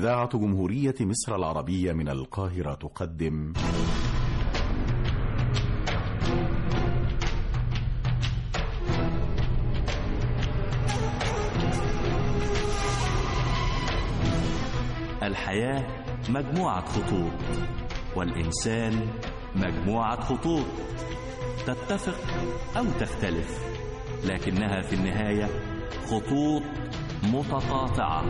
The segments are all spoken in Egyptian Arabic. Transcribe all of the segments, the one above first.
إذاعة جمهورية مصر العربية من القاهرة تقدم الحياة مجموعة خطوط والإنسان مجموعة خطوط تتفق أو تختلف لكنها في النهاية خطوط متقاطعة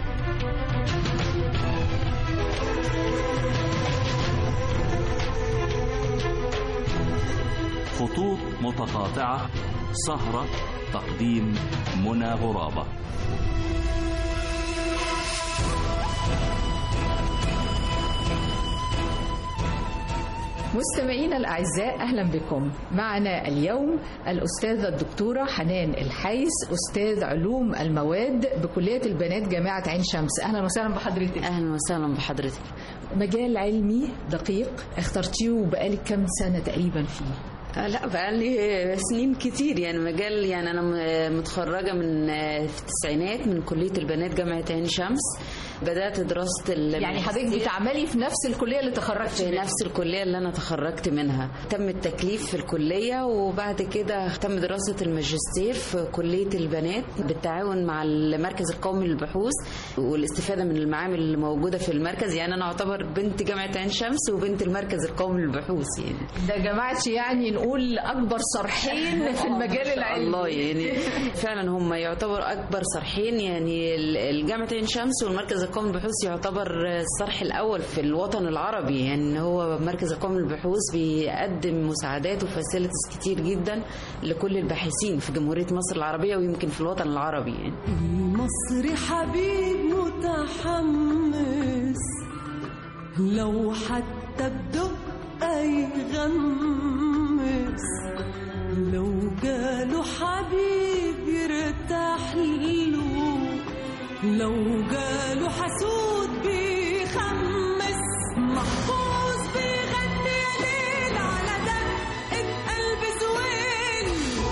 خطوط متقاطعة سهرة تقديم منى غرابة مستمعينا الأعزاء أهلا بكم معنا اليوم الأستاذة الدكتورة حنان الحيس أستاذ علوم المواد بكلية البنات جامعة عين شمس أهلا وسهلا بحضرتك اهلا وسهلا بحضرتك مجال علمي دقيق اخترتيه بقالك كم سنة تقريبا فيه آه، لا بقى لي سنين كتير يعني مجال يعني انا م- متخرجه من آه، في التسعينات من كليه البنات جامعه عين شمس بدات دراسه ال- يعني حضرتك بتعملي في نفس الكلية اللي تخرجت في منها نفس الكليه اللي انا تخرجت منها تم التكليف في الكليه وبعد كده تم دراسه الماجستير في كليه البنات بالتعاون مع المركز القومي للبحوث والاستفاده من المعامل اللي موجوده في المركز يعني انا اعتبر بنت جامعه عين شمس وبنت المركز القومي للبحوث يعني ده جماعة يعني نقول أكبر صرحين في المجال العلمي الله يعني فعلا هم يعتبر اكبر صرحين يعني ال- الجامعه عين شمس والمركز القومي للبحوث يعتبر الصرح الاول في الوطن العربي يعني إن هو مركز القومي للبحوث بيقدم مساعدات وفاسيلتيز كتير جدا لكل الباحثين في جمهوريه مصر العربيه ويمكن في الوطن العربي يعني المصري حبيب متحمس لو حتى بدقة يغمس لو جاله حبيب يرتاح له لو جاله حسود بيخمس محفوظ بيغني يا ليل على دقة قلب زويل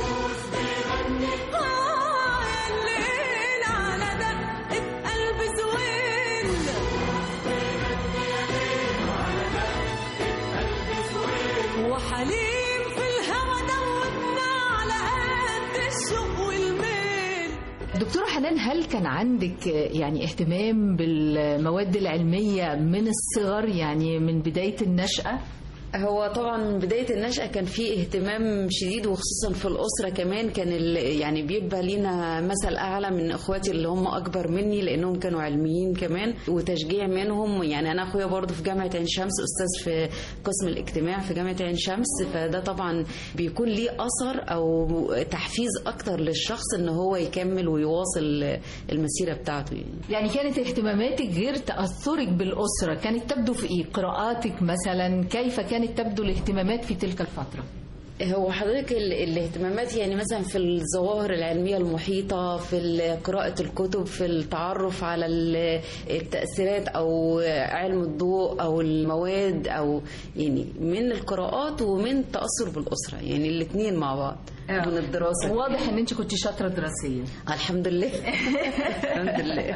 آه يا الليل على دقة قلب زويل وحليم في الهوى دوبنا على قد الشوق والميل دكتورة حنان هل كان عندك يعني اهتمام بالمواد العلمية من الصغر يعني من بداية النشأة؟ هو طبعا من بداية النشأة كان في اهتمام شديد وخصوصا في الأسرة كمان كان ال- يعني بيبقى لينا مثل أعلى من إخواتي اللي هم أكبر مني لأنهم كانوا علميين كمان وتشجيع منهم يعني أنا أخويا برضو في جامعة عين شمس أستاذ في قسم الاجتماع في جامعة عين شمس فده طبعا بيكون ليه أثر أو تحفيز أكتر للشخص إن هو يكمل ويواصل المسيرة بتاعته يعني. يعني كانت اهتماماتك غير تأثرك بالأسرة كانت تبدو في إيه؟ قراءاتك مثلا كيف كانت تبدو الاهتمامات في تلك الفترة؟ هو حضرتك ال- الاهتمامات يعني مثلا في الظواهر العلمية المحيطة في ال- قراءة الكتب في التعرف على ال- التأثيرات أو علم الضوء أو المواد أو يعني من القراءات ومن تأثر بالأسرة يعني الاثنين مع بعض من الدراسة واضح ان انت كنت شاطرة دراسيا الحمد لله الحمد لله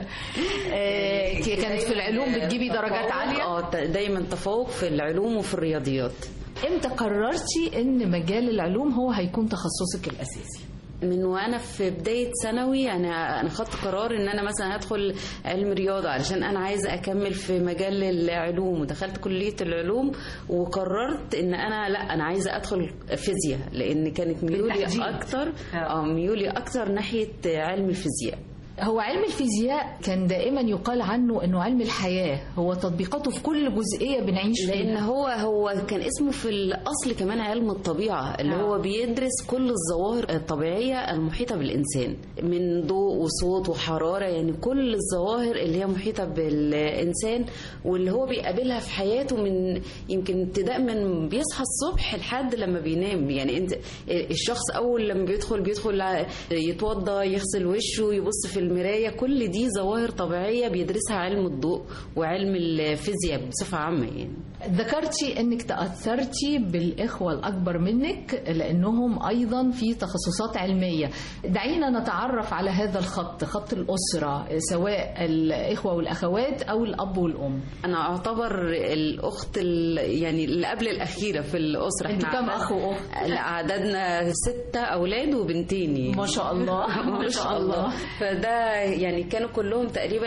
آه، كانت في العلوم بتجيبي درجات تفوق، عالية اه ت- دايما تفوق في العلوم وفي الرياضيات امتى قررتي ان مجال العلوم هو هيكون تخصصك الاساسي من وانا في بدايه ثانوي انا انا خدت قرار ان انا مثلا هدخل علم رياضه علشان انا عايزه اكمل في مجال العلوم ودخلت كليه العلوم وقررت ان انا لا انا عايزه ادخل فيزياء لان كانت ميولي بالتحديد. اكتر آه. اه ميولي اكتر ناحيه علم الفيزياء هو علم الفيزياء كان دائما يقال عنه انه علم الحياة هو تطبيقاته في كل جزئية بنعيش لان فيها هو هو كان اسمه في الاصل كمان علم الطبيعه اللي آه. هو بيدرس كل الظواهر الطبيعيه المحيطه بالانسان من ضوء وصوت وحراره يعني كل الظواهر اللي هي محيطه بالانسان واللي هو بيقابلها في حياته من يمكن ابتداء من بيصحى الصبح لحد لما بينام يعني انت الشخص اول لما بيدخل بيدخل يتوضى يغسل وشه يبص في المرايه كل دي ظواهر طبيعيه بيدرسها علم الضوء وعلم الفيزياء بصفه عامه يعني ذكرتي انك تاثرتي بالاخوه الاكبر منك لانهم ايضا في تخصصات علميه دعينا نتعرف على هذا الخط خط الاسره سواء الاخوه والاخوات او الاب والام انا اعتبر الاخت ال- يعني اللي قبل الاخيره في الاسره انتوا إحنا كم عدد- اخ واخت لا عددنا ستة أولاد وبنتين يعني. ما شاء الله ما شاء الله فده يعني كانوا كلهم تقريبا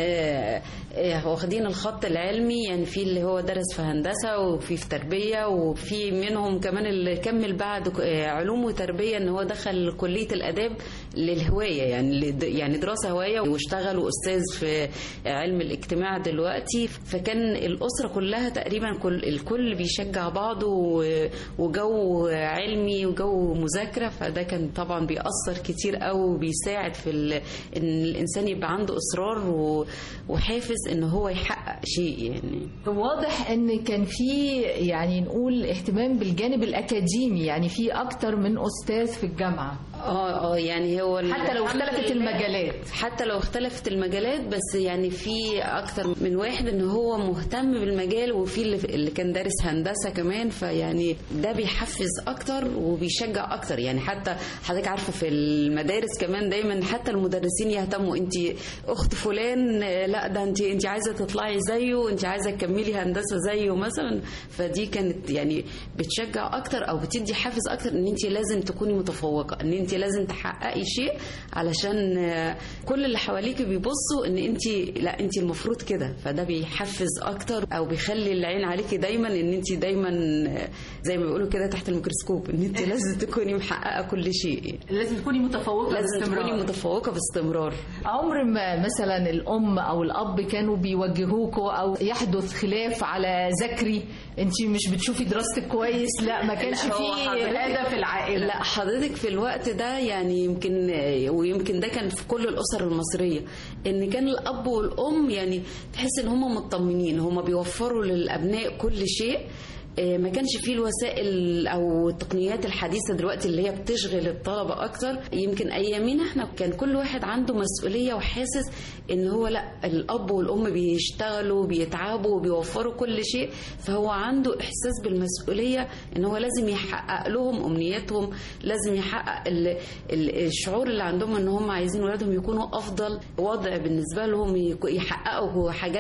آه، آه، واخدين الخط العلمي يعني في اللي هو درس في هندسة وفي في تربية وفي منهم كمان اللي كمل بعد آه، علوم وتربية ان هو دخل كلية الآداب للهواية يعني لد- يعني دراسة هواية واشتغل وأستاذ في علم الاجتماع دلوقتي فكان الأسرة كلها تقريبا كل الكل بيشجع بعضه و- وجو علمي وجو مذاكرة فده كان طبعا بيأثر كتير قوي وبيساعد في ال... ان الانسان يبقى عنده اصرار و... وحافز ان هو يحقق شيء يعني واضح ان كان في يعني نقول اهتمام بالجانب الاكاديمي يعني في اكتر من استاذ في الجامعه اه اه يعني هو ال- حتى لو الحمد اختلفت لله- المجالات حتى لو اختلفت المجالات بس يعني في اكتر من واحد ان هو مهتم بالمجال وفي اللي, اللي كان دارس هندسه كمان فيعني ده بيحفز اكتر وبيشجع اكتر يعني حتى حضرتك عارفه في المدارس كمان دايما حتى المدرسين يهتموا انت اخت فلان آه، لا ده انت انت عايزه تطلعي زيه انت عايزه تكملي هندسه زيه مثلا فدي كانت يعني بتشجع اكتر او بتدي حافز اكتر ان انت لازم تكوني متفوقه ان انت لازم تحققي شيء علشان آه، كل اللي حواليك بيبصوا ان انت لا انت المفروض كده فده بيحفز اكتر او بيخلي العين عليكي دايما ان انت دايما آه، زي ما بيقولوا كده تحت الميكروسكوب ان انت لازم تكوني محققه كل شيء لازم تكوني متفوقه لازم باستمرار. تكوني متفوقه باستمرار عمر ما مثلا الام او الاب كانوا بيوجهوكوا او يحدث خلاف على ذاكري انت مش بتشوفي دراستك كويس لا ما كانش لا، هو في حضرتك- هذا في العائله لا حضرتك في الوقت ده يعني يمكن ويمكن ده كان في كل الاسر المصريه ان كان الاب والام يعني تحس ان هم مطمنين هم بيوفروا للابناء كل شيء آه، ما كانش فيه الوسائل او التقنيات الحديثه دلوقتي اللي هي بتشغل الطلبه اكتر يمكن ايامينا احنا كان كل واحد عنده مسؤوليه وحاسس ان هو لا الاب والام بيشتغلوا بيتعبوا وبيوفروا كل شيء فهو عنده احساس بالمسؤوليه ان هو لازم يحقق لهم امنياتهم لازم يحقق ال- ال- الشعور اللي عندهم ان هم عايزين ولادهم يكونوا افضل وضع بالنسبه لهم يك- يحققوا حاجات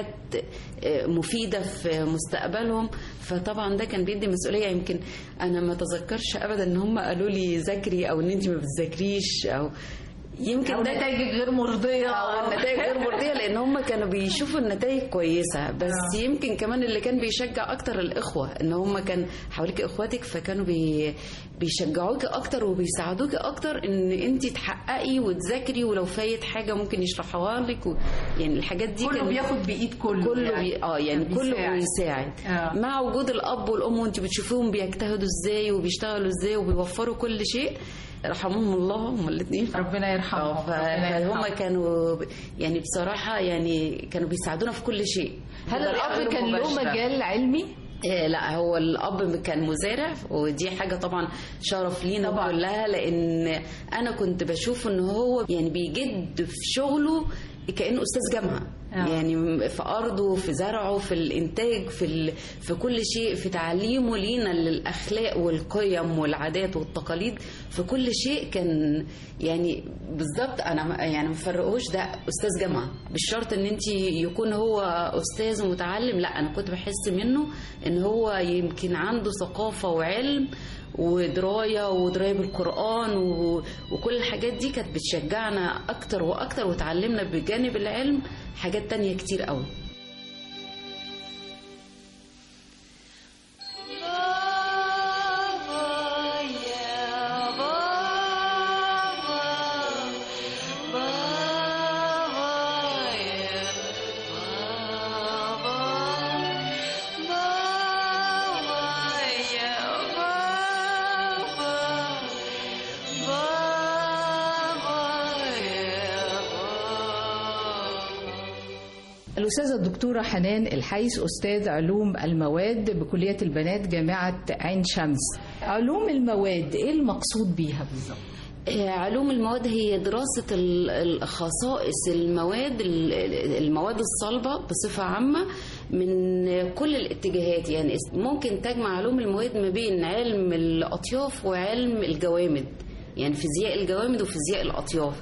آه، مفيده في مستقبلهم فطبعا ده كان بيدي مسؤوليه يمكن انا ما اتذكرش ابدا ان هم قالوا لي ذاكري او ان انت ما بتذاكريش او يمكن او ده نتائجك غير مرضيه اه النتائج غير مرضيه لان هم كانوا بيشوفوا النتائج كويسه بس آه. يمكن كمان اللي كان بيشجع اكتر الاخوه ان هم كان حواليك اخواتك فكانوا بي بيشجعوك اكتر وبيساعدوك اكتر ان انت تحققي وتذاكري ولو فايت حاجه ممكن يشرحوها لك و... يعني الحاجات دي كله كان بياخد بايد كله كله يعني. بي... اه يعني كله بيساعد. بيساعد آه. مع وجود الاب والام وانت بتشوفيهم بيجتهدوا ازاي وبيشتغلوا ازاي وبيوفروا كل شيء رحمهم الله هم الاثنين ربنا يرحمهم اه ربنا فهم يرحمهم. كانوا ب- يعني بصراحة يعني كانوا بيساعدونا في كل شيء هل بطريقة الاب غير كان له مباشرة. مجال علمي إيه لا هو الاب كان مزارع ودي حاجه طبعا شرف لينا طبعاً. كلها لان انا كنت بشوف ان هو يعني بيجد في شغله كانه استاذ جامعه آه. يعني في ارضه في زرعه في الانتاج في ال... في كل شيء في تعليمه لينا للاخلاق والقيم والعادات والتقاليد في كل شيء كان يعني بالظبط انا ما- يعني ما فرقوش ده استاذ جامعه مش شرط ان انت يكون هو استاذ ومتعلم لا انا كنت بحس منه ان هو يمكن عنده ثقافه وعلم ودرايه ودرايه بالقران و... وكل الحاجات دي كانت بتشجعنا اكتر واكتر وتعلمنا بجانب العلم حاجات تانية كتير قوي الأستاذة الدكتورة حنان الحيس أستاذ علوم المواد بكلية البنات جامعة عين شمس علوم المواد إيه المقصود بيها بالظبط؟ آه، علوم المواد هي دراسة ال- الخصائص المواد ال- المواد الصلبة بصفة عامة من كل الاتجاهات يعني اس- ممكن تجمع علوم المواد ما بين علم الأطياف وعلم الجوامد يعني فيزياء الجوامد وفيزياء الأطياف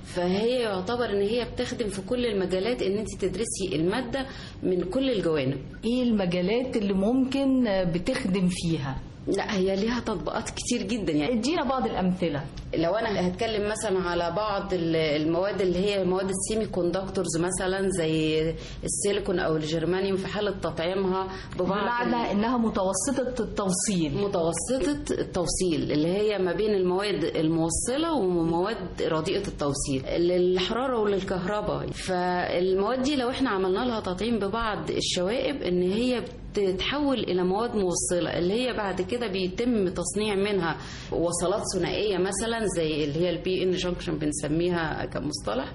فهي يعتبر ان هي بتخدم في كل المجالات ان انت تدرسي المادة من كل الجوانب ايه المجالات اللي ممكن بتخدم فيها لا هي ليها تطبيقات كتير جدا يعني ادينا بعض الامثله لو انا هتكلم مثلا على بعض ال- المواد اللي هي مواد السيمي كوندكتورز مثلا زي السيليكون او الجرمانيوم في حاله تطعيمها ببعض بمعنى انها متوسطه التوصيل متوسطة التوصيل اللي هي ما بين المواد الموصلة ومواد رديئة التوصيل للحرارة وللكهرباء فالمواد دي لو احنا عملنا لها تطعيم ببعض الشوائب ان هي بتتحول الى مواد موصله اللي هي بعد كده بيتم تصنيع منها وصلات ثنائيه مثلا زي اللي هي البي ان جانكشن بنسميها كمصطلح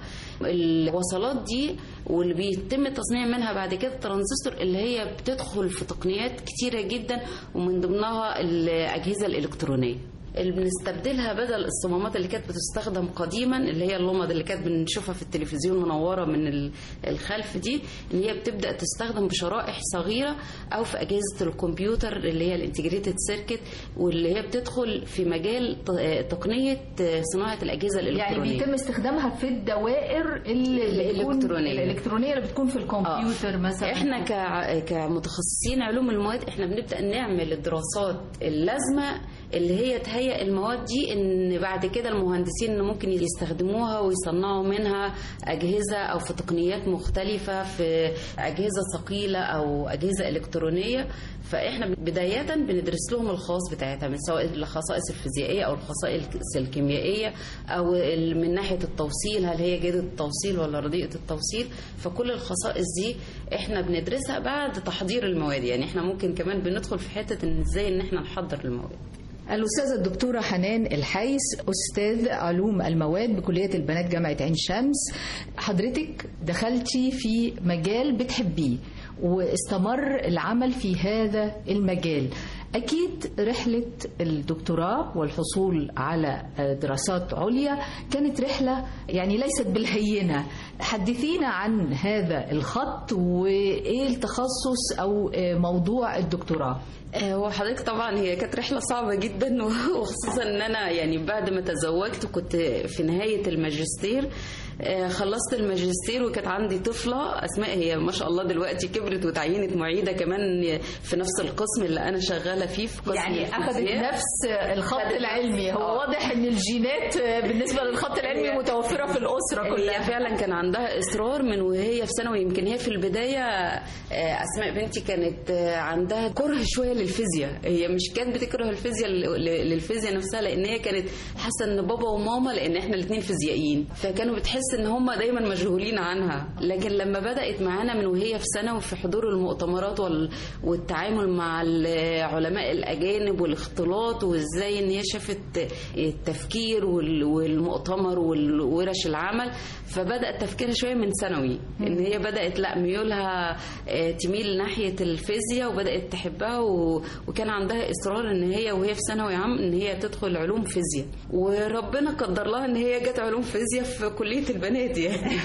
الوصلات دي واللي بيتم التصنيع منها بعد كده الترانزستور اللي هي بتدخل في تقنيات كتيره جدا ومن ضمنها الاجهزه الالكترونيه اللي بنستبدلها بدل الصمامات اللي كانت بتستخدم قديما اللي هي اللمض اللي كانت بنشوفها في التلفزيون منوره من ال- الخلف دي ان هي بتبدا تستخدم بشرائح صغيره او في اجهزه الكمبيوتر اللي هي الانتجريتد سيركت واللي هي بتدخل في مجال ت- تقنيه صناعه الاجهزه يعني الالكترونيه بيتم استخدامها في الدوائر اللي بتكون- الإلكترونية. الالكترونيه اللي بتكون في الكمبيوتر مثلا احنا كع- كمتخصصين علوم المواد احنا بنبدا نعمل الدراسات اللازمه اللي هي تهيئ المواد دي ان بعد كده المهندسين إن ممكن يستخدموها ويصنعوا منها اجهزه او في تقنيات مختلفه في اجهزه ثقيله او اجهزه الكترونيه فاحنا بدايه بندرس لهم الخاص بتاعتها من سواء الخصائص الفيزيائيه او الخصائص الكيميائيه او ال- من ناحيه التوصيل هل هي جيده التوصيل ولا رديئه التوصيل فكل الخصائص دي احنا بندرسها بعد تحضير المواد يعني احنا ممكن كمان بندخل في حته ان ازاي ان احنا نحضر المواد الأستاذة الدكتورة حنان الحيس أستاذ علوم المواد بكلية البنات جامعة عين شمس حضرتك دخلتي في مجال بتحبيه واستمر العمل في هذا المجال أكيد رحلة الدكتوراه والحصول على دراسات عليا كانت رحلة يعني ليست بالهينة حدثينا عن هذا الخط وإيه التخصص أو موضوع الدكتوراه آه، وحضرتك طبعا هي كانت رحله صعبه جدا وخصوصا ان انا يعني بعد ما تزوجت كنت في نهايه الماجستير آه، خلصت الماجستير وكانت عندي طفله اسماء هي ما شاء الله دلوقتي كبرت وتعينت معيده كمان في نفس القسم اللي انا شغاله فيه في قسم يعني اخذت الفيزياء. نفس الخط خدت- العلمي هو آه. واضح ان الجينات بالنسبه للخط العلمي هي- متوفره في الاسره هي كلها فعلا كان عندها اصرار من وهي في ثانوي يمكن هي في البدايه آه، اسماء بنتي كانت آه، عندها كره شويه للفيزياء هي مش كانت بتكره الفيزياء ل- ل- للفيزياء نفسها لان هي كانت حاسه ان بابا وماما لان احنا الاثنين فيزيائيين فكانوا بتحس ان هم دايما مشغولين عنها لكن لما بدات معانا من وهي في ثانوي في حضور المؤتمرات وال- والتعامل مع العلماء الاجانب والاختلاط وازاي ان هي شافت التفكير وال- والمؤتمر والورش العمل فبدا تفكيرها شويه من ثانوي ان هي بدات لا ميولها آه، تميل ناحيه الفيزياء وبدات تحبها و... وكان عندها اصرار ان هي وهي في ثانوي عام ان هي تدخل علوم فيزياء وربنا قدر لها ان هي جت علوم فيزياء في كليه البنات يعني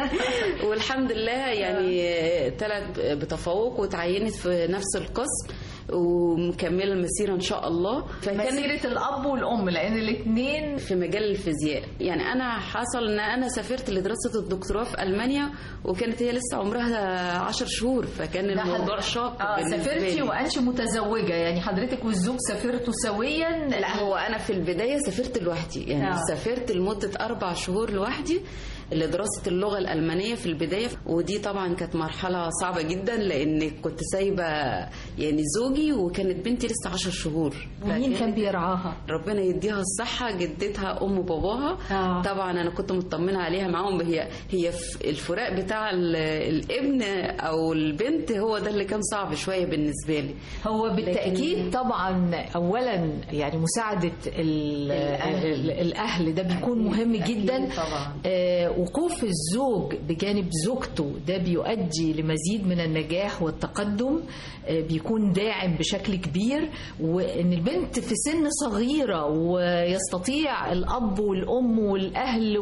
والحمد لله يعني آه، طلعت بتفوق وتعينت في نفس القسم ومكمله المسيره ان شاء الله فكانت مسيره الاب والام لان الاثنين في مجال الفيزياء يعني انا حصل ان انا سافرت لدراسه الدكتوراه في المانيا وكانت هي لسه عمرها عشر شهور فكان الموضوع شاق اه بالنسبة سافرتي لي. وانت متزوجه يعني حضرتك والزوج سافرتوا سويا لا هو انا في البدايه سافرت لوحدي يعني آه. آه. سافرت لمده اربع شهور لوحدي لدراسه اللغه الالمانيه في البدايه ودي طبعا كانت مرحله صعبه جدا لان كنت سايبه يعني زوجي وكانت بنتي لسه عشر شهور ومين فكانت- كان بيرعاها ربنا يديها الصحة جدتها أم باباها آه. طبعا أنا كنت مطمنة عليها معاهم هي هي ف- الفراق بتاع ال- الابن أو البنت هو ده اللي كان صعب شوية بالنسبة لي هو بالتأكيد طبعا أولا يعني مساعدة ال- الأهل. ال- الأهل ده بيكون مهم أكيد جدا طبعا. آه، وقوف الزوج بجانب زوجته ده بيؤدي لمزيد من النجاح والتقدم آه، بيكون داعم بشكل كبير وان البنت في سن صغيره ويستطيع الاب والام والاهل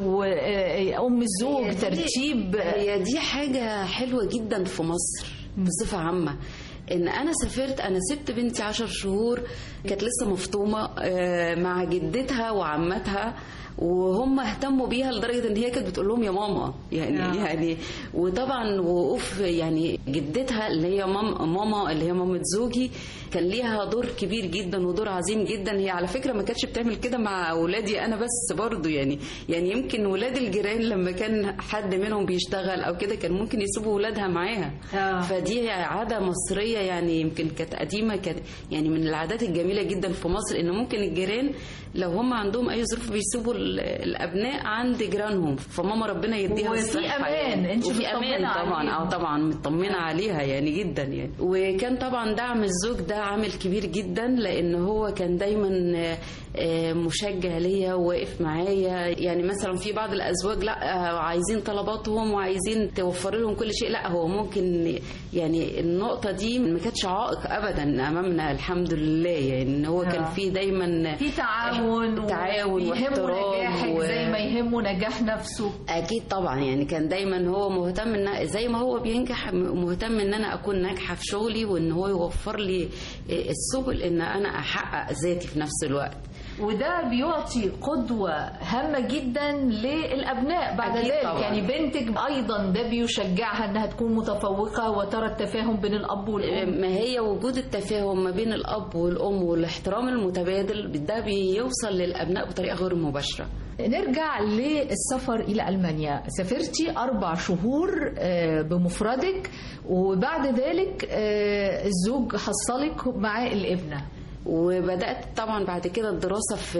وام الزوج هي دي- ترتيب هي دي حاجة حلوة جدا في مصر بصفة عامة ان انا سافرت انا سبت بنتي عشر شهور كانت لسه مفطومة آه، مع جدتها وعمتها وهم اهتموا بيها لدرجه ان هي كانت بتقول لهم يا ماما يعني آه. يعني وطبعا وقوف يعني جدتها اللي هي مام ماما اللي هي مامة زوجي كان ليها دور كبير جدا ودور عظيم جدا هي على فكره ما كانتش بتعمل كده مع اولادي انا بس برضو يعني يعني يمكن ولاد الجيران لما كان حد منهم بيشتغل او كده كان ممكن يسيبوا ولادها معاها آه. فدي عاده مصريه يعني يمكن كانت قديمه كانت يعني من العادات الجميله جدا في مصر ان ممكن الجيران لو هم عندهم اي ظروف بيسيبوا ال- الابناء عند جيرانهم فماما ربنا يديها وفي الصحه أمان، يعني. أنت وفي مطمنة امان طبعا عليهم. اه طبعا مطمنه عليها يعني جدا يعني وكان طبعا دعم الزوج ده عامل كبير جدا لان هو كان دايما آه، آه، مشجع ليا وواقف معايا يعني مثلا في بعض الازواج لا آه، عايزين طلباتهم وعايزين توفر لهم كل شيء لا هو ممكن يعني النقطه دي ما كانتش عائق ابدا امامنا الحمد لله يعني ان هو كان آه. في دايما في تعاون تعاون يهمه واحترام نجاحك و- زي ما يهمه نجاح نفسه اكيد طبعا يعني كان دايما هو مهتم ان زي ما هو بينجح مهتم ان انا اكون ناجحه في شغلي وان هو يوفر لي السبل ان انا احقق ذاتي في نفس الوقت وده بيعطي قدوة هامة جدا للأبناء بعد أكيد ذلك طبعاً. يعني بنتك أيضا ده بيشجعها أنها تكون متفوقة وترى التفاهم بين الأب والأم ما هي وجود التفاهم ما بين الاب والام والاحترام المتبادل ده بيوصل للابناء بطريقه غير مباشره نرجع للسفر إلى ألمانيا سافرتي أربع شهور آه، بمفردك وبعد ذلك آه، الزوج حصلك مع الابنة وبدات طبعا بعد كده الدراسه في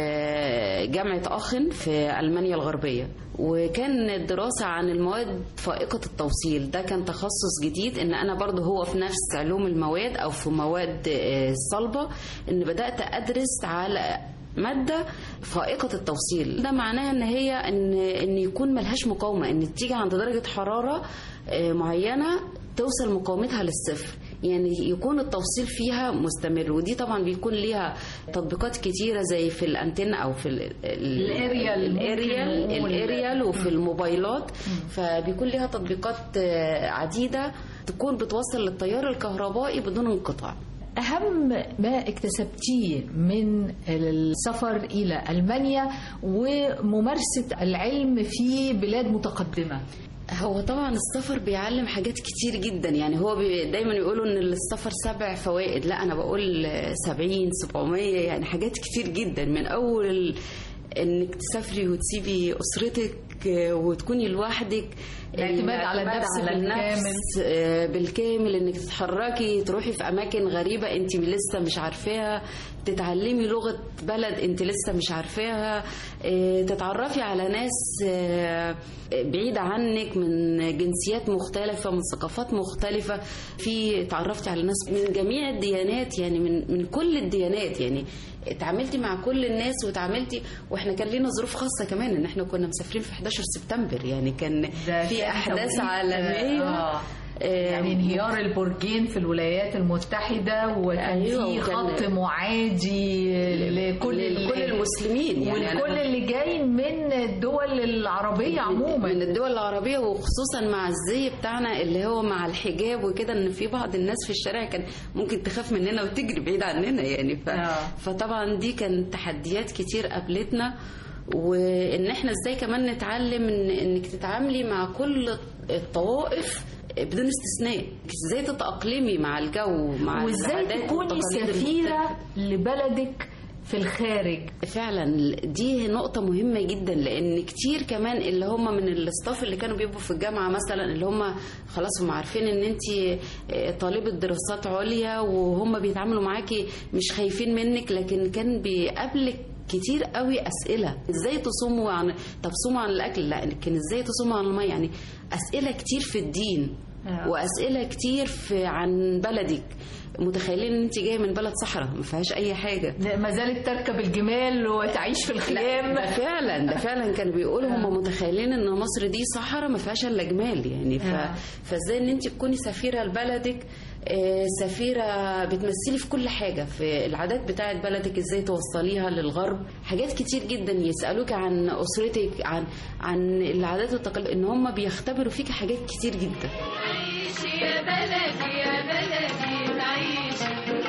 جامعه اخن في المانيا الغربيه وكان الدراسه عن المواد فائقه التوصيل ده كان تخصص جديد ان انا برضه هو في نفس علوم المواد او في مواد آه، صلبه ان بدات ادرس على مادة فائقة التوصيل ده معناها ان هي ان ان يكون ملهاش مقاومة ان تيجي عند درجة حرارة آه، معينة توصل مقاومتها للصفر يعني يكون التوصيل فيها مستمر ودي طبعا بيكون ليها تطبيقات كتيرة زي في الانتنة او في ال- ال- الأريال ممكن الاريال نقول. الاريال وفي الموبايلات فبيكون ليها تطبيقات آه، عديدة تكون بتوصل للتيار الكهربائي بدون انقطاع أهم ما اكتسبتيه من السفر إلى ألمانيا وممارسة العلم في بلاد متقدمة هو طبعا السفر بيعلم حاجات كتير جدا يعني هو بي دايما يقولوا ان السفر سبع فوائد لا انا بقول سبعين سبعمية يعني حاجات كتير جدا من اول ال- انك تسافري وتسيبي اسرتك آه، وتكوني لوحدك الاعتماد على النفس على النفس آه، بالكامل انك تتحركي تروحي في اماكن غريبه انت لسه مش عارفاها تتعلمي لغه بلد انت لسه مش عارفاها آه، تتعرفي على ناس آه، بعيده عنك من جنسيات مختلفه من ثقافات مختلفه في تعرفتي على ناس من جميع الديانات يعني من من كل الديانات يعني اتعاملتي مع كل الناس وتعاملتي واحنا كان لينا ظروف خاصه كمان ان احنا كنا مسافرين في 11 سبتمبر يعني كان ده في كان احداث توقيت، عالميه آه. آه، يعني انهيار البرجين في الولايات المتحدة وكان أيوة، في وكان- خط معادي لكل لكل المسلمين يعني أنا- والكل اللي جاي من الدول العربية عموما من الدول العربية وخصوصا مع الزي بتاعنا اللي هو مع الحجاب وكده ان في بعض الناس في الشارع كان ممكن تخاف مننا وتجري بعيد عننا يعني ف... آه. فطبعا دي كانت تحديات كتير قابلتنا وان احنا ازاي كمان نتعلم ان انك تتعاملي مع كل الطوائف بدون استثناء ازاي تتأقلمي مع الجو مع وازاي العادات تكوني والتقاليد سفيرة لبلدك في الخارج فعلا دي نقطة مهمة جدا لأن كتير كمان اللي هم من الاستاف اللي كانوا بيبقوا في الجامعة مثلا اللي هم خلاص هم عارفين إن أنت طالبة دراسات عليا وهم بيتعاملوا معاكي مش خايفين منك لكن كان بيقابلك كتير قوي اسئله ازاي تصوموا عن طب صوموا عن الاكل لا لكن ازاي تصوموا عن الميه يعني اسئله كتير في الدين آه. واسئله كتير في عن بلدك متخيلين ان انت جايه من بلد صحراء ما فيهاش اي حاجه ما زالت تركب الجمال وتعيش في الخيام ده فعلا ده فعلا كانوا بيقولوا هم متخيلين ان مصر دي صحراء ما فيهاش الا جمال يعني ف... آه. فازاي ان انت تكوني سفيره لبلدك آه، سفيره بتمثلي في كل حاجه في العادات بتاعه بلدك ازاي توصليها للغرب حاجات كتير جدا يسالوك عن اسرتك عن عن العادات والتقاليد ان هم بيختبروا فيك حاجات كتير جدا يا بلدي يا بلدي تعيشي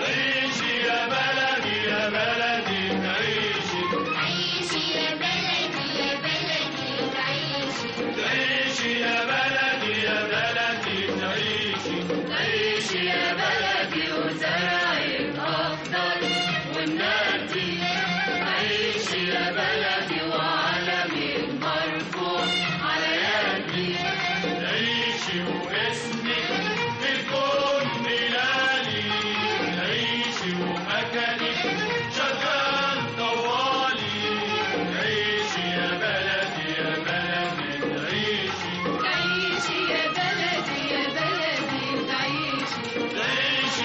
تعيشي يا بلدي يا بلدي تعيشي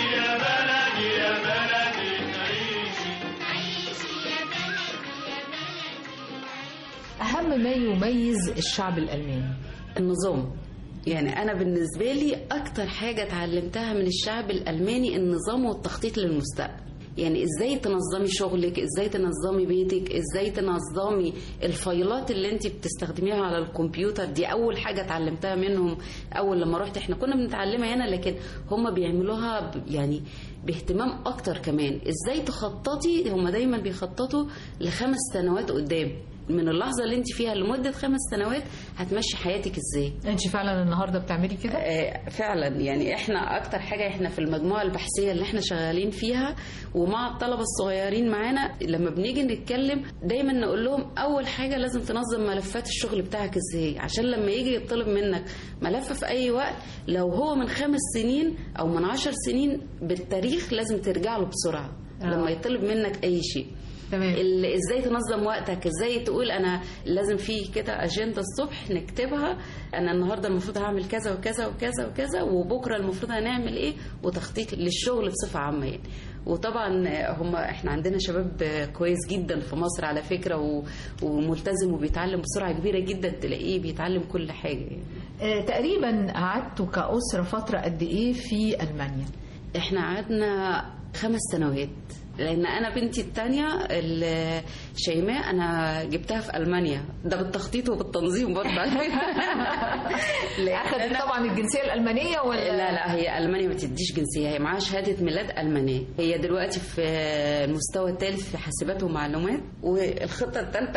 أهم ما يميز الشعب الألماني النظام يعني انا بالنسبه لي اكتر حاجه اتعلمتها من الشعب الالماني النظام والتخطيط للمستقبل يعني ازاي تنظمي شغلك ازاي تنظمي بيتك ازاي تنظمي الفايلات اللي انت بتستخدميها على الكمبيوتر دي اول حاجه اتعلمتها منهم اول لما رحت احنا كنا بنتعلمها هنا لكن هم بيعملوها ب- يعني باهتمام اكتر كمان ازاي تخططي هم دايما بيخططوا لخمس سنوات قدام من اللحظه اللي انت فيها لمده خمس سنوات هتمشي حياتك ازاي أنت فعلا النهاردة بتعملي كده؟ آه، فعلا يعني احنا اكتر حاجه احنا في المجموعه البحثيه اللي احنا شغالين فيها ومع الطلبه الصغيرين معانا لما بنيجي نتكلم دايما نقول لهم اول حاجه لازم تنظم ملفات الشغل بتاعك ازاي عشان لما يجي يطلب منك ملف في اي وقت لو هو من خمس سنين او من عشر سنين بالتاريخ لازم ترجع له بسرعه آه. لما يطلب منك اي شيء تمام ال- ازاي تنظم وقتك ازاي تقول انا لازم في كده اجنده الصبح نكتبها انا النهارده المفروض هعمل كذا وكذا وكذا وكذا وبكره المفروض هنعمل ايه وتخطيط للشغل بصفه عامه يعني وطبعا هم احنا عندنا شباب كويس جدا في مصر على فكره و- وملتزم وبيتعلم بسرعه كبيره جدا تلاقيه بيتعلم كل حاجه يعني. آه، تقريبا قعدتوا كأسرة فترة قد إيه في ألمانيا؟ احنا قعدنا خمس سنوات لان انا بنتي التانية ال- شيماء انا جبتها في المانيا ده بالتخطيط وبالتنظيم برضه على فكرة. لأن أخذت أنا- طبعا الجنسية الألمانية ولا؟ لا لا هي المانيا ما تديش جنسيه هي معاها شهاده ميلاد المانيه هي دلوقتي في المستوى الثالث في حاسبات ومعلومات والخطه الثالثه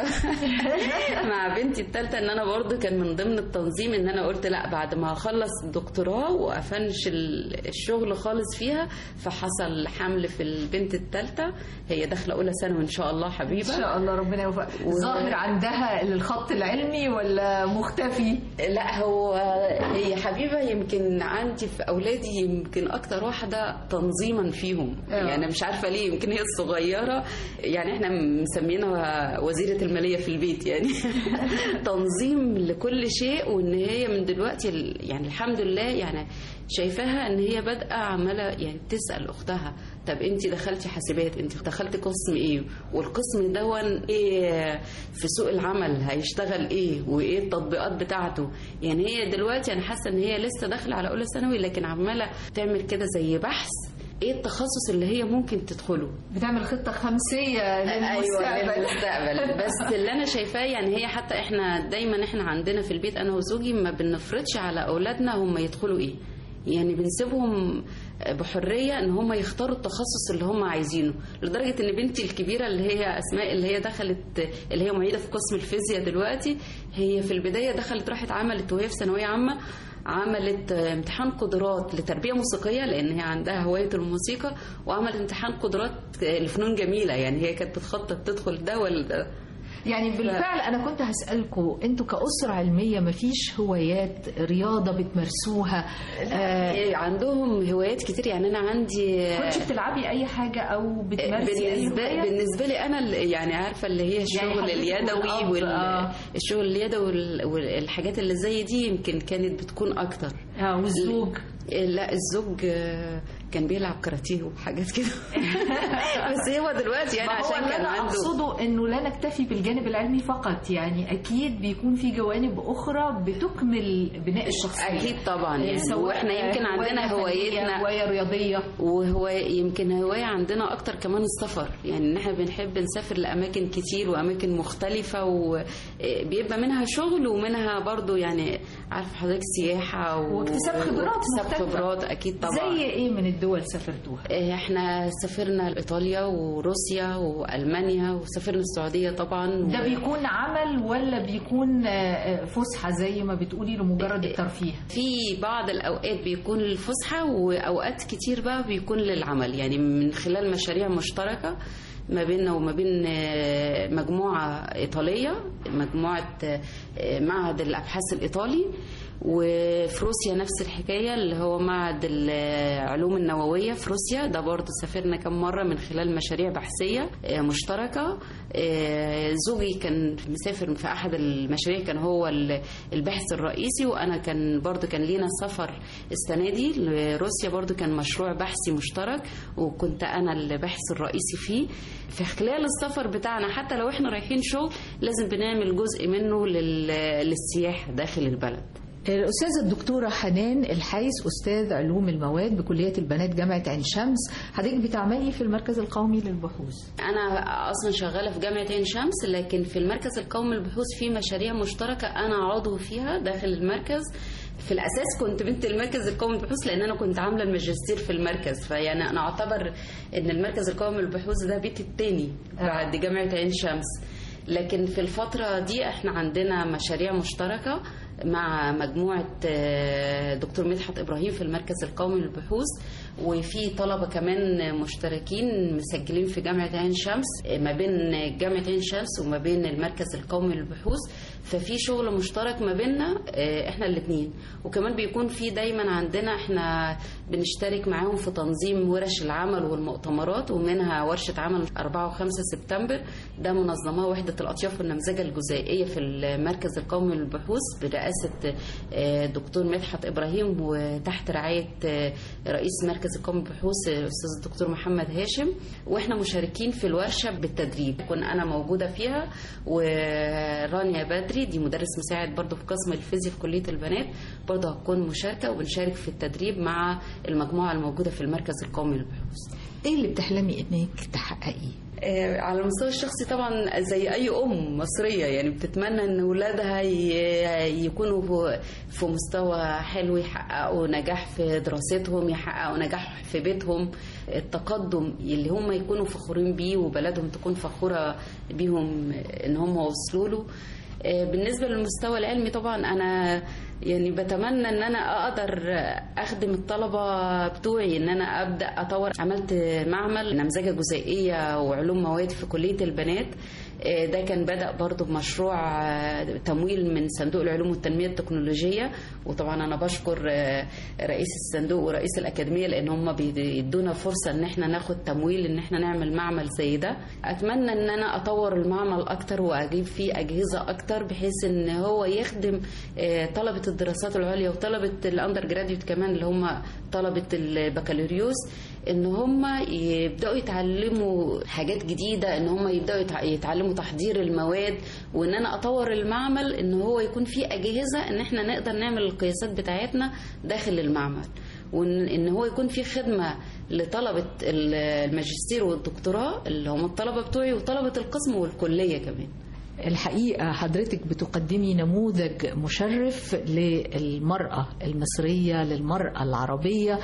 مع بنتي الثالثه ان انا برضو كان من ضمن التنظيم ان انا قلت لا بعد ما اخلص الدكتوراه وافنش ال- الشغل خالص فيها فحصل حمل في البنت الثالثه هي داخله اولى ثانوي ان شاء الله إن حبيبه شاء الله ربنا يوفق و- ظاهر عندها الخط العلمي ولا مختفي؟ لا هو هي حبيبه يمكن عندي في اولادي يمكن اكتر واحده تنظيما فيهم آه. يعني مش عارفه ليه يمكن هي الصغيره يعني احنا مسمينها وزيره الماليه في البيت يعني تنظيم لكل شيء وان هي من دلوقتي ال- يعني الحمد لله يعني شايفاها ان هي بادئه عماله يعني تسال اختها طب انت دخلتي حاسبات انت دخلتي قسم ايه والقسم دون ايه في سوق العمل هيشتغل ايه وايه التطبيقات بتاعته يعني هي دلوقتي انا حاسه ان هي لسه داخله على اولى ثانوي لكن عماله تعمل كده زي بحث ايه التخصص اللي هي ممكن تدخله بتعمل خطة خمسية ايوه للمستقبل للمستقبل بس اللي انا شايفاه يعني هي حتى احنا دايما احنا عندنا في البيت انا وزوجي ما بنفرضش على اولادنا هم يدخلوا ايه يعني بنسيبهم بحريه ان هم يختاروا التخصص اللي هم عايزينه لدرجه ان بنتي الكبيره اللي هي اسماء اللي هي دخلت اللي هي معيده في قسم الفيزياء دلوقتي هي في البدايه دخلت راحت عملت وهي في ثانويه عامه عملت امتحان قدرات لتربية موسيقية لأن هي عندها هواية الموسيقى وعملت امتحان قدرات لفنون جميلة يعني هي كانت بتخطط تدخل ده ولا ده يعني بالفعل انا كنت هسالكم انتوا كاسره علميه مفيش هوايات رياضه بتمارسوها آه إيه، عندهم هوايات كتير يعني انا عندي كنتش بتلعبي اي حاجه او بتمارسي اي بالنسبه هوايه بالنسبه لي انا ال- يعني عارفه اللي هي الشغل حضرتك اليدوي والأب، آه. والشغل اليدوي وال- والحاجات اللي زي دي يمكن كانت بتكون اكتر اه والزوج إيه، لا الزوج آه، كان بيلعب كاراتيه وحاجات كده بس هو دلوقتي يعني ما هو عشان اللي كان انا عنده اقصده انه لا نكتفي بالجانب العلمي فقط يعني اكيد بيكون في جوانب اخرى بتكمل بناء الشخصيه اكيد طبعا يعني سواء واحنا يمكن هواية عندنا فنية، هوايتنا هوايه رياضيه وهو يمكن هواية عندنا أكتر كمان السفر يعني إن إحنا بنحب نسافر لأماكن كتير وأماكن مختلفة وبيبقى منها شغل ومنها برضو يعني عارف حضرتك سياحة و... واكتساب خبرات واكتساب مختلفة. خبرات أكيد طبعا زي ايه من الدول سافرتوها إيه، احنا سافرنا لإيطاليا وروسيا وألمانيا وسافرنا السعودية طبعا ده بيكون عمل ولا بيكون آه، آه، فسحه زي ما بتقولي لمجرد الترفيه في بعض الأوقات بيكون للفسحة وأوقات كتير بقى بيكون للعمل يعني من خلال مشاريع مشتركة ما بيننا وما بين آه، مجموعة إيطالية مجموعة آه، معهد الأبحاث الإيطالي وفي روسيا نفس الحكاية اللي هو معهد العلوم النووية في روسيا ده برضه سافرنا كم مرة من خلال مشاريع بحثية آه، مشتركة آه، زوجي كان مسافر في أحد المشاريع كان هو ال- الباحث الرئيسي وأنا كان برضه كان لينا سفر السنة دي لروسيا برضه كان مشروع بحثي مشترك وكنت أنا الباحث الرئيسي فيه في خلال السفر بتاعنا حتى لو احنا رايحين شغل لازم بنعمل جزء منه لل- للسياحة داخل البلد الأستاذة الدكتورة حنان الحيس أستاذ علوم المواد بكلية البنات جامعة عين شمس حضرتك بتعملي في المركز القومي للبحوث انا اصلا شغاله في جامعه عين شمس لكن في المركز القومي للبحوث في مشاريع مشتركه انا عضو فيها داخل المركز في الاساس كنت بنت المركز القومي للبحوث لان انا كنت عامله الماجستير في المركز فيعني انا اعتبر ان المركز القومي للبحوث ده بيتي التاني بعد جامعه عين شمس لكن في الفترة دي احنا عندنا مشاريع مشتركة مع مجموعة آه، دكتور مدحت إبراهيم في المركز القومي للبحوث وفي طلبة كمان مشتركين مسجلين في جامعة عين شمس آه، ما بين جامعة عين شمس وما بين المركز القومي للبحوث ففي شغل مشترك ما بيننا آه، احنا الاثنين وكمان بيكون في دايما عندنا احنا بنشترك معاهم في تنظيم ورش العمل والمؤتمرات ومنها ورشة عمل 4 و5 سبتمبر ده منظماه وحدة الأطياف والنمذجة الجزيئية في المركز القومي للبحوث برئاسة آه، دكتور مدحت إبراهيم وتحت رعاية آه، رئيس مركز القومي للبحوث آه، أستاذ الدكتور محمد هاشم واحنا مشاركين في الورشة بالتدريب كنت أنا موجودة فيها ورانيا بدري دي مدرس مساعد برضه في قسم الفيزياء في كلية البنات برضه هتكون مشاركة وبنشارك في التدريب مع المجموعة الموجودة في المركز القومي للبحوث ايه اللي بتحلمي انك تحققيه آه، على المستوى الشخصي طبعا زي اي ام مصريه يعني بتتمنى ان اولادها ي- يكونوا في- في مستوى حلو يحققوا نجاح في دراستهم يحققوا نجاح في بيتهم التقدم اللي هم يكونوا فخورين بيه وبلدهم تكون فخوره بيهم ان هم وصلوا له آه، بالنسبه للمستوى العلمي طبعا انا يعني بتمنى ان انا اقدر اخدم الطلبه بتوعي ان انا ابدا اطور عملت معمل نمذجه جزيئيه وعلوم مواد في كليه البنات آه، ده كان بدأ برضو بمشروع آه، تمويل من صندوق العلوم والتنمية التكنولوجية وطبعا أنا بشكر آه، رئيس الصندوق ورئيس الأكاديمية لأن هم بيدونا فرصة إن احنا ناخد تمويل إن احنا نعمل معمل زي ده أتمنى إن أنا أطور المعمل أكتر وأجيب فيه أجهزة أكتر بحيث إن هو يخدم آه، طلبة الدراسات العليا وطلبة الأندر جراديوت كمان اللي هم طلبة البكالوريوس ان هم يبداوا يتعلموا حاجات جديده ان هم يبداوا يتع- يتعلموا تحضير المواد وان انا اطور المعمل ان هو يكون فيه اجهزه ان احنا نقدر نعمل القياسات بتاعتنا داخل المعمل وان إن هو يكون في خدمه لطلبه ال- الماجستير والدكتوراه اللي هم الطلبه بتوعي وطلبه القسم والكليه كمان الحقيقة حضرتك بتقدمي نموذج مشرف للمرأة المصرية للمرأة العربية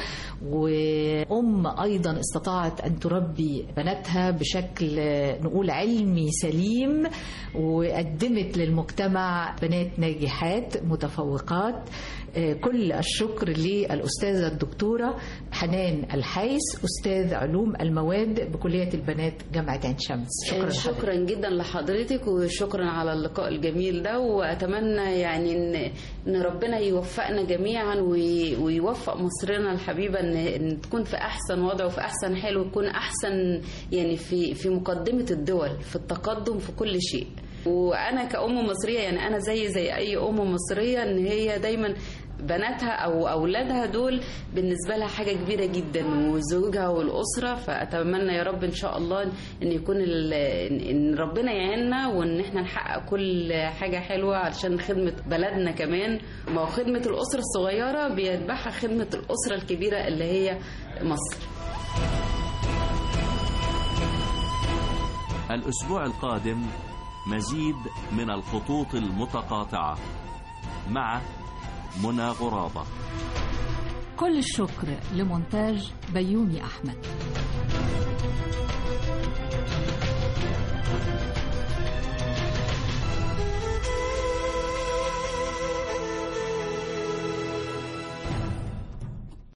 وأم أيضا استطاعت أن تربي بناتها بشكل نقول علمي سليم وقدمت للمجتمع بنات ناجحات متفوقات آه، كل الشكر للأستاذة الدكتورة حنان الحيس أستاذ علوم المواد بكلية البنات جامعة عين شمس شكرا لحضرتك. شكرا جدا لحضرتك وشكرا على اللقاء الجميل ده واتمنى يعني ان ان ربنا يوفقنا جميعا وي- ويوفق مصرنا الحبيبه ان ان تكون في احسن وضع وفي احسن حال وتكون احسن يعني في في مقدمه الدول في التقدم في كل شيء وانا كأم مصريه يعني انا زي زي اي ام مصريه ان هي دايما بناتها او اولادها دول بالنسبه لها حاجه كبيره جدا وزوجها والاسره فاتمنى يا رب ان شاء الله ان يكون ال- ان ربنا يعيننا وان احنا نحقق كل حاجه حلوه علشان خدمه بلدنا كمان ما هو خدمه الاسره الصغيره بيتبعها خدمه الاسره الكبيره اللي هي مصر الأسبوع القادم مزيد من الخطوط المتقاطعة مع منى غرابة كل الشكر لمونتاج بيومي أحمد